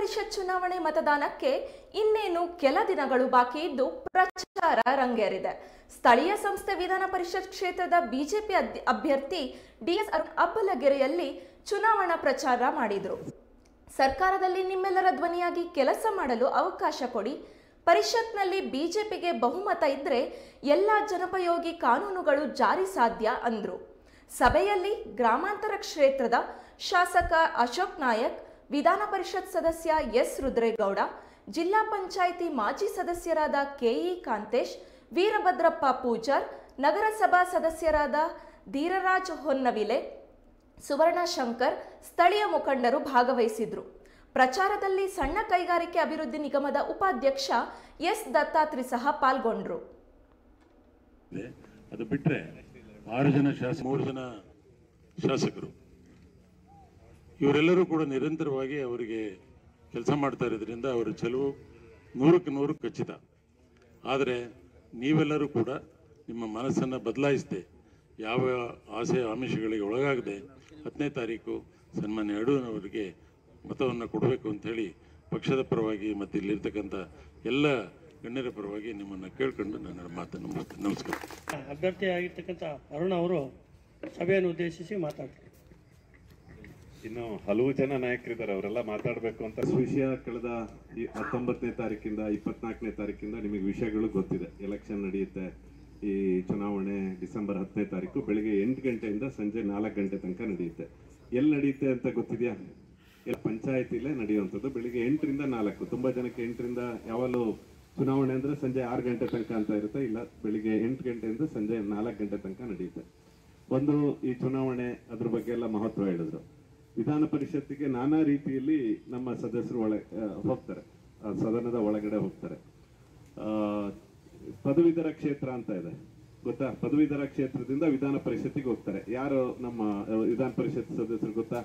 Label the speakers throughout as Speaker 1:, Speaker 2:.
Speaker 1: ಪರಿಷತ್ ಚುನಾವಣೆ ಮತದಾನಕ್ಕೆ ಇನ್ನೇನು ಕೆಲ ದಿನಗಳು ಬಾಕಿ ಇದ್ದು ಪ್ರಚಾರ ರಂಗೇರಿದೆ ಸ್ಥಳೀಯ ಸಂಸ್ಥೆ ವಿಧಾನ ಪರಿಷತ್ ಕ್ಷೇತ್ರದ ಬಿಜೆಪಿ ಅಧ್ಯ- ಅಭ್ಯರ್ಥಿ ಡಿಎಸ್ ಅರುಣ್ ಅಬ್ಬಲಗೆರೆಯಲ್ಲಿ ಚುನಾವಣಾ ಪ್ರಚಾರ ಮಾಡಿದರು ಸರ್ಕಾರದಲ್ಲಿ ನಿಮ್ಮೆಲ್ಲರ ಧ್ವನಿಯಾಗಿ ಕೆಲಸ ಮಾಡಲು ಅವಕಾಶ ಕೊಡಿ ಪರಿಷತ್ನಲ್ಲಿ ಬಿಜೆಪಿಗೆ ಬಹುಮತ ಇದ್ರೆ ಎಲ್ಲ ಜನಪಯೋಗಿ ಕಾನೂನುಗಳು ಜಾರಿ ಸಾಧ್ಯ ಅಂದ್ರು ಸಭೆಯಲ್ಲಿ ಗ್ರಾಮಾಂತರ ಕ್ಷೇತ್ರದ ಶಾಸಕ ಅಶೋಕ್ ನಾಯಕ್ ವಿಧಾನ ಪರಿಷತ್ ಸದಸ್ಯ ಎಸ್ ರುದ್ರೇಗೌಡ ಜಿಲ್ಲಾ ಪಂಚಾಯಿತಿ ಮಾಜಿ ಸದಸ್ಯರಾದ ಕೆಇ ಕಾಂತೇಶ್ ವೀರಭದ್ರಪ್ಪ ಪೂಜಾರ್ ನಗರಸಭಾ ಸದಸ್ಯರಾದ ಧೀರರಾಜ್ ಹೊನ್ನವಿಲೆ ಸುವರ್ಣ ಶಂಕರ್ ಸ್ಥಳೀಯ ಮುಖಂಡರು ಭಾಗವಹಿಸಿದ್ರು ಪ್ರಚಾರದಲ್ಲಿ ಸಣ್ಣ ಕೈಗಾರಿಕೆ ಅಭಿವೃದ್ಧಿ ನಿಗಮದ ಉಪಾಧ್ಯಕ್ಷ ಎಸ್ ದತ್ತಾತ್ರಿ ಸಹ ಪಾಲ್ಗೊಂಡ್ರು
Speaker 2: ಇದೆ ಅದು ಬಿಟ್ರೆ ಆರು ಜನ ಶಾಸಕ ಮೂರು ಜನ ಶಾಸಕರು ಇವರೆಲ್ಲರೂ ಕೂಡ ನಿರಂತರವಾಗಿ ಅವರಿಗೆ ಕೆಲಸ ಮಾಡ್ತಾ ಇರೋದ್ರಿಂದ ಅವರ ಚೆಲುವು ನೂರಕ್ಕೆ ನೂರು ಖಚಿತ ಆದರೆ ನೀವೆಲ್ಲರೂ ಕೂಡ ನಿಮ್ಮ ಮನಸ್ಸನ್ನು ಬದಲಾಯಿಸದೆ ಯಾವ ಆಸೆ ಆಮಿಷಗಳಿಗೆ ಒಳಗಾಗದೆ ಹತ್ತನೇ ತಾರೀಕು ಸನ್ಮಾನ್ಯ ಯಡೂರವರಿಗೆ ಮತವನ್ನು ಕೊಡಬೇಕು ಅಂಥೇಳಿ ಪಕ್ಷದ ಪರವಾಗಿ ಮತ್ತು ಇಲ್ಲಿರ್ತಕ್ಕಂಥ ಎಲ್ಲ ಗಣ್ಯರ ಪರವಾಗಿ ನಿಮ್ಮನ್ನು ಕೇಳ್ಕೊಂಡು ನನ್ನ ಮಾತನ್ನು ಮುಗಿಸ್ತೇನೆ ನಮಸ್ಕಾರ
Speaker 3: ಅಭ್ಯರ್ಥಿ ಆಗಿರ್ತಕ್ಕಂಥ ಅರುಣ್ ಅವರು ಸಭೆಯನ್ನು ಉದ್ದೇಶಿಸಿ ಮಾತಾಡ್ತಾರೆ
Speaker 4: ಇನ್ನು ಹಲವು ಜನ ನಾಯಕರಿದ್ದಾರೆ ಅವರೆಲ್ಲ ಮಾತಾಡಬೇಕು ಅಂತ ವಿಷಯ ಕಳೆದ ಈ ಹತ್ತೊಂಬತ್ತನೇ ತಾರೀಕಿಂದ ಇಪ್ಪತ್ನಾಲ್ಕನೇ ತಾರೀಕಿಂದ ನಿಮಗೆ ವಿಷಯಗಳು ಗೊತ್ತಿದೆ ಎಲೆಕ್ಷನ್ ನಡೆಯುತ್ತೆ ಈ ಚುನಾವಣೆ ಡಿಸೆಂಬರ್ ಹತ್ತನೇ ತಾರೀಕು ಬೆಳಿಗ್ಗೆ ಎಂಟು ಗಂಟೆಯಿಂದ ಸಂಜೆ ನಾಲ್ಕು ಗಂಟೆ ತನಕ ನಡೆಯುತ್ತೆ ಎಲ್ಲಿ ನಡೆಯುತ್ತೆ ಅಂತ ಗೊತ್ತಿದೆಯಾ ಎಲ್ಲ ಪಂಚಾಯತಿಲೇ ನಡೆಯುವಂಥದ್ದು ಬೆಳಿಗ್ಗೆ ಎಂಟರಿಂದ ನಾಲ್ಕು ತುಂಬಾ ಜನಕ್ಕೆ ಎಂಟರಿಂದ ಯಾವಾಗಲೂ ಚುನಾವಣೆ ಅಂದ್ರೆ ಸಂಜೆ ಆರು ಗಂಟೆ ತನಕ ಅಂತ ಇರುತ್ತೆ ಇಲ್ಲ ಬೆಳಿಗ್ಗೆ ಎಂಟು ಗಂಟೆಯಿಂದ ಸಂಜೆ ನಾಲ್ಕು ಗಂಟೆ ತನಕ ನಡೆಯುತ್ತೆ ಒಂದು ಈ ಚುನಾವಣೆ ಅದ್ರ ಬಗ್ಗೆ ಎಲ್ಲ ಮಹತ್ವ ಹೇಳಿದ್ರು ವಿಧಾನ ಪರಿಷತ್ತಿಗೆ ನಾನಾ ರೀತಿಯಲ್ಲಿ ನಮ್ಮ ಸದಸ್ಯರು ಒಳ ಆ, ಹೋಗ್ತಾರೆ ಆ, ಸದನದ ಒಳಗಡೆ ಹೋಗ್ತಾರೆ ಆ, ಪದವೀಧರ ಕ್ಷೇತ್ರ ಅಂತ ಇದೆ ಗೊತ್ತಾ ಪದವೀಧರ ಕ್ಷೇತ್ರದಿಂದ ವಿಧಾನ ಪರಿಷತ್ತಿಗೆ ಹೋಗ್ತಾರೆ ಯಾರು ನಮ್ಮ ಆ, ವಿಧಾನ ಪರಿಷತ್ ಸದಸ್ಯರು ಗೊತ್ತಾ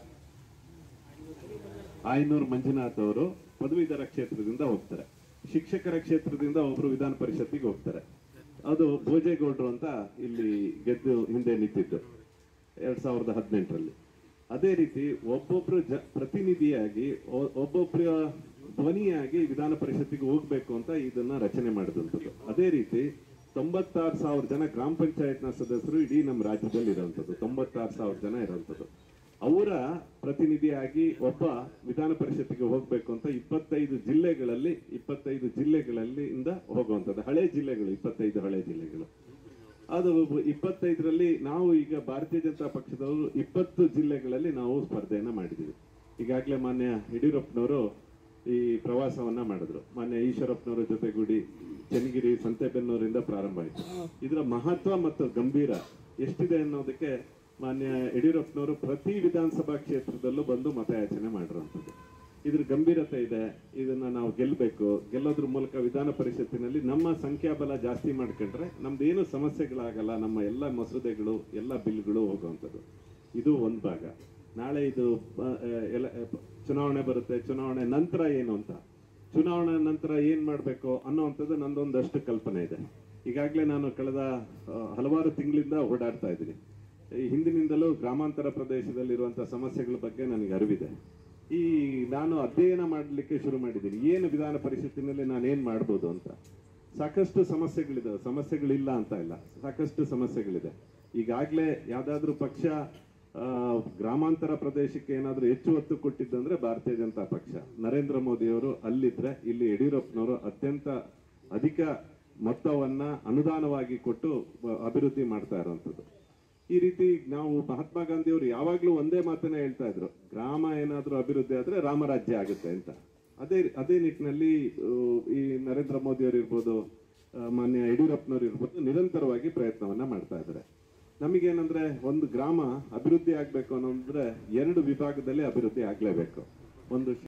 Speaker 4: ಆಯನೂರ್ ಮಂಜುನಾಥ್ ಅವರು ಪದವೀಧರ ಕ್ಷೇತ್ರದಿಂದ ಹೋಗ್ತಾರೆ ಶಿಕ್ಷಕರ ಕ್ಷೇತ್ರದಿಂದ ಒಬ್ರು ವಿಧಾನ ಪರಿಷತ್ತಿಗೆ ಹೋಗ್ತಾರೆ ಅದು ಭೋಜೇಗೌಡರು ಅಂತ ಇಲ್ಲಿ ಗೆದ್ದು ಹಿಂದೆ ನಿಂತಿದ್ದು ಎರಡ್ ಸಾವಿರದ ಹದಿನೆಂಟರಲ್ಲಿ ಅದೇ ರೀತಿ ಒಬ್ಬೊಬ್ರು ಜ ಪ್ರತಿನಿಧಿಯಾಗಿ ಒ- ಒಬ್ಬೊಬ್ರ ಧ್ವನಿಯಾಗಿ ವಿಧಾನ ಪರಿಷತ್ತಿಗೆ ಹೋಗ್ಬೇಕು ಅಂತ ಇದನ್ನ ರಚನೆ ಮಾಡಿದಂಥದ್ದು ಅದೇ ರೀತಿ ತೊಂಬತ್ತಾರು ಸಾವಿರ ಜನ ಗ್ರಾಮ ಪಂಚಾಯತ್ನ ಸದಸ್ಯರು ಇಡೀ ನಮ್ಮ ರಾಜ್ಯದಲ್ಲಿ ಇರುವಂತದ್ದು ತೊಂಬತ್ತಾರು ಸಾವಿರ ಜನ ಇರುವಂತದ್ದು ಅವರ ಪ್ರತಿನಿಧಿಯಾಗಿ ಒಬ್ಬ ವಿಧಾನ ಪರಿಷತ್ತಿಗೆ ಹೋಗ್ಬೇಕು ಅಂತ ಇಪ್ಪತ್ತೈದು ಜಿಲ್ಲೆಗಳಲ್ಲಿ ಇಪ್ಪತ್ತೈದು ಜಿಲ್ಲೆಗಳಲ್ಲಿ ಇಂದ ಹೋಗುವಂತದ್ದು ಹಳೆ ಜಿಲ್ಲೆಗಳು ಇಪ್ಪತ್ತೈದು ಹಳೆ ಜಿಲ್ಲೆಗಳು ಅದು ಇಪ್ಪತ್ತೈದರಲ್ಲಿ ನಾವು ಈಗ ಭಾರತೀಯ ಜನತಾ ಪಕ್ಷದವರು ಇಪ್ಪತ್ತು ಜಿಲ್ಲೆಗಳಲ್ಲಿ ನಾವು ಸ್ಪರ್ಧೆಯನ್ನ ಮಾಡಿದ್ದೀವಿ ಈಗಾಗಲೇ ಮಾನ್ಯ ಯಡಿಯೂರಪ್ಪನವರು ಈ ಪ್ರವಾಸವನ್ನ ಮಾಡಿದ್ರು ಮಾನ್ಯ ಈಶ್ವರಪ್ಪನವರ ಜೊತೆಗೂಡಿ ಚನ್ನಗಿರಿ ಸಂತೆಬೆನ್ನೂರಿಂದ ಪ್ರಾರಂಭ ಆಯಿತು ಇದರ ಮಹತ್ವ ಮತ್ತು ಗಂಭೀರ ಎಷ್ಟಿದೆ ಅನ್ನೋದಕ್ಕೆ ಮಾನ್ಯ ಯಡಿಯೂರಪ್ಪನವರು ಪ್ರತಿ ವಿಧಾನಸಭಾ ಕ್ಷೇತ್ರದಲ್ಲೂ ಬಂದು ಮತಯಾಚನೆ ಮಾಡಿರುವಂಥದ್ದು ಇದ್ರ ಗಂಭೀರತೆ ಇದೆ ಇದನ್ನ ನಾವು ಗೆಲ್ಲಬೇಕು ಗೆಲ್ಲೋದ್ರ ಮೂಲಕ ವಿಧಾನ ಪರಿಷತ್ತಿನಲ್ಲಿ ನಮ್ಮ ಸಂಖ್ಯಾಬಲ ಜಾಸ್ತಿ ಮಾಡ್ಕೊಂಡ್ರೆ ನಮ್ದು ಏನು ಸಮಸ್ಯೆಗಳಾಗಲ್ಲ ನಮ್ಮ ಎಲ್ಲ ಮಸೂದೆಗಳು ಎಲ್ಲ ಬಿಲ್ಗಳು ಹೋಗುವಂಥದ್ದು ಇದು ಒಂದು ಭಾಗ ನಾಳೆ ಇದು ಆ, ಎಲ- ಚುನಾವಣೆ ಬರುತ್ತೆ ಚುನಾವಣೆ ನಂತರ ಏನು ಅಂತ ಚುನಾವಣೆ ನಂತರ ಏನ್ ಮಾಡ್ಬೇಕು ಅನ್ನೋವಂಥದ್ದು ನಂದೊಂದಷ್ಟು ಕಲ್ಪನೆ ಇದೆ ಈಗಾಗಲೇ ನಾನು ಕಳೆದ ಆ, ಹಲವಾರು ತಿಂಗಳಿಂದ ಓಡಾಡ್ತಾ ಇದ್ದೀನಿ ಈ ಹಿಂದಿನಿಂದಲೂ ಗ್ರಾಮಾಂತರ ಪ್ರದೇಶದಲ್ಲಿರುವಂತಹ ಸಮಸ್ಯೆಗಳ ಬಗ್ಗೆ ನನಗೆ ಅರಿವಿದೆ ಈ ನಾನು ಅಧ್ಯಯನ ಮಾಡಲಿಕ್ಕೆ ಶುರು ಮಾಡಿದ್ದೀನಿ ಏನು ವಿಧಾನ ಪರಿಷತ್ತಿನಲ್ಲಿ ನಾನು ಏನ್ ಮಾಡ್ಬೋದು ಅಂತ ಸಾಕಷ್ಟು ಸಮಸ್ಯೆಗಳಿದೆ ಸಮಸ್ಯೆಗಳಿಲ್ಲ ಅಂತ ಇಲ್ಲ ಸಾಕಷ್ಟು ಸಮಸ್ಯೆಗಳಿದೆ ಈಗಾಗಲೇ ಯಾವ್ದಾದ್ರು ಪಕ್ಷ ಆ, ಗ್ರಾಮಾಂತರ ಪ್ರದೇಶಕ್ಕೆ ಏನಾದ್ರೂ ಹೆಚ್ಚು ಒತ್ತು ಕೊಟ್ಟಿದ್ದಂದ್ರೆ ಭಾರತೀಯ ಜನತಾ ಪಕ್ಷ ನರೇಂದ್ರ ಮೋದಿ ಅವರು ಅಲ್ಲಿದ್ರೆ ಇಲ್ಲಿ ಯಡಿಯೂರಪ್ಪನವರು ಅತ್ಯಂತ ಅಧಿಕ ಮೊತ್ತವನ್ನ ಅನುದಾನವಾಗಿ ಕೊಟ್ಟು ಬ- ಅಭಿವೃದ್ಧಿ ಮಾಡ್ತಾ ಇರುವಂತದ್ದು ಈ ರೀತಿ ನಾವು ಮಹಾತ್ಮ ಗಾಂಧಿ ಅವರು ಯಾವಾಗ್ಲೂ ಒಂದೇ ಮಾತನ್ನ ಹೇಳ್ತಾ ಇದ್ರು ಗ್ರಾಮ ಏನಾದ್ರೂ ಅಭಿವೃದ್ಧಿ ಆದ್ರೆ ರಾಮರಾಜ್ಯ ಆಗುತ್ತೆ ಅಂತ ಅದೇ ಅದೇ ನಿಟ್ಟಿನಲ್ಲಿ ಆ, ಈ ನರೇಂದ್ರ ಮೋದಿ ಅವರು ಇರ್ಬೋದು ಆ, ಮಾನ್ಯ ಯಡಿಯೂರಪ್ಪನವರು ಇರ್ಬೋದು ನಿರಂತರವಾಗಿ ಪ್ರಯತ್ನವನ್ನ ಮಾಡ್ತಾ ಇದ್ದಾರೆ ನಮಗೇನಂದ್ರೆ ಒಂದು ಗ್ರಾಮ ಅಭಿವೃದ್ಧಿ ಆಗ್ಬೇಕು ಅನ್ನೋದ್ರೆ ಎರಡು ವಿಭಾಗದಲ್ಲಿ ಅಭಿವೃದ್ಧಿ ಆಗ್ಲೇಬೇಕು ಒಂದು